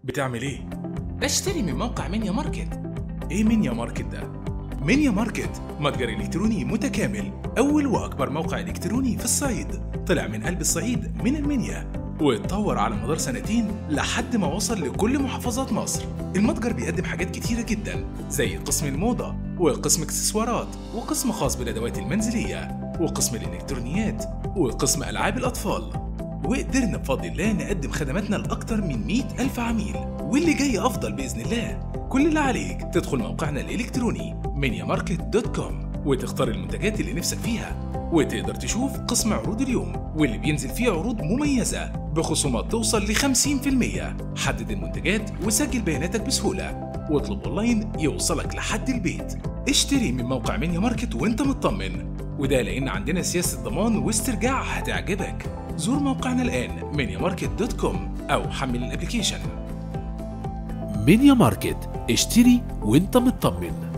بتعمل ايه؟ بشتري من موقع مينيا ماركت ايه مينيا ماركت ده؟ مينيا ماركت متجر الكتروني متكامل اول واكبر موقع الكتروني في الصعيد طلع من قلب الصعيد من المنيا واتطور على مدار سنتين لحد ما وصل لكل محافظات مصر المتجر بيقدم حاجات كتيرة جدا زي قسم الموضة وقسم اكسسوارات وقسم خاص بالادوات المنزلية وقسم الالكترونيات وقسم العاب الاطفال وقدرنا بفضل الله نقدم خدماتنا لأكتر من 100 ألف عميل واللي جاي أفضل بإذن الله كل اللي عليك تدخل موقعنا الإلكتروني مينياماركت.com وتختار المنتجات اللي نفسك فيها وتقدر تشوف قسم عروض اليوم واللي بينزل فيه عروض مميزة بخصومات توصل ل 50% حدد المنتجات وسجل بياناتك بسهولة واطلب اونلاين يوصلك لحد البيت اشتري من موقع مينيا ماركت وانت مطمن وده لان عندنا سياسة ضمان واسترجاع هتعجبك زور موقعنا الآن miniamarket.com أو حمل الابليكيشن مينيا ماركت اشتري وانت مطمن